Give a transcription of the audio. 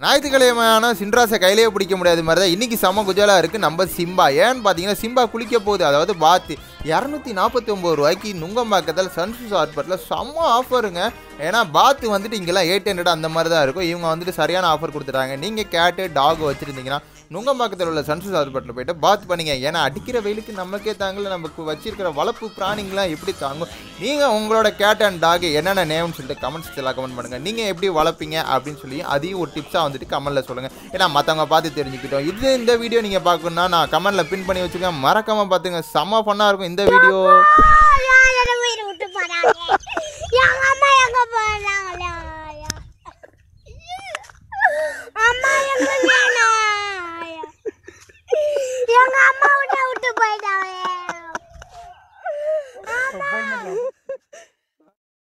ஞாயிற்றுக்கிழமையான சின்ராசை கையிலேயே பிடிக்க முடியாத மாதிரி தான் இன்றைக்கி செம்ம குஜாலாக இருக்குது நம்ம சிம்பா ஏன்னு பார்த்தீங்கன்னா சிம்பா குளிக்க போகுது அதாவது பாத்து இரநூத்தி நாற்பத்தி ஒம்பது ரூபாய்க்கு நுங்கம்பாக்கத்தில் சன்ஷூஸ் ஹார்பரில் செம்ம ஆஃபருங்க ஏன்னா பாத்து வந்துட்டு இங்கெல்லாம் எயிட் ஹண்ட்ரட் அந்த மாதிரி தான் இருக்கும் இவங்க வந்துட்டு சரியான ஆஃபர் கொடுத்துட்டாங்க நீங்கள் கேட்டு டாக் வச்சுருந்தீங்கன்னா நுங்கம்பாக்கத்தில் உள்ள சன்ஷூஸ் ஹார்பரில் போயிட்டு பாத் பண்ணிங்க ஏன்னா அடிக்கிற வெயிலுக்கு நமக்கே தாங்கல நமக்கு வச்சிருக்கிற வளர்ப்பு பிராணிங்களாம் எப்படி தாங்கும் நீங்கள் உங்களோட கேட் அண்ட் டாக் என்னென்ன நேம்னு சொல்லிட்டு கமெண்ட்ஸ் எல்லாம் கமெண்ட் பண்ணுங்கள் நீங்கள் எப்படி வளர்ப்பீங்க அப்படின்னு சொல்லி அதையும் ஒரு டிப்ஸாக வந்துட்டு கமெண்ட்டில் சொல்லுங்கள் ஏன்னா மற்றவங்க பார்த்து தெரிஞ்சுக்கிட்டோம் இது இந்த வீடியோ நீங்கள் பார்க்கணுன்னா நான் கமெண்ட்டில் பின் பண்ணி வச்சுருக்கேன் மறக்காமல் பார்த்துங்க செம்ம ஃபன்னாக இருக்கும் இந்த வீடியோ யார் என்ன உயிரை விட்டு போறாங்க எங்க அம்மா எங்க போறாங்க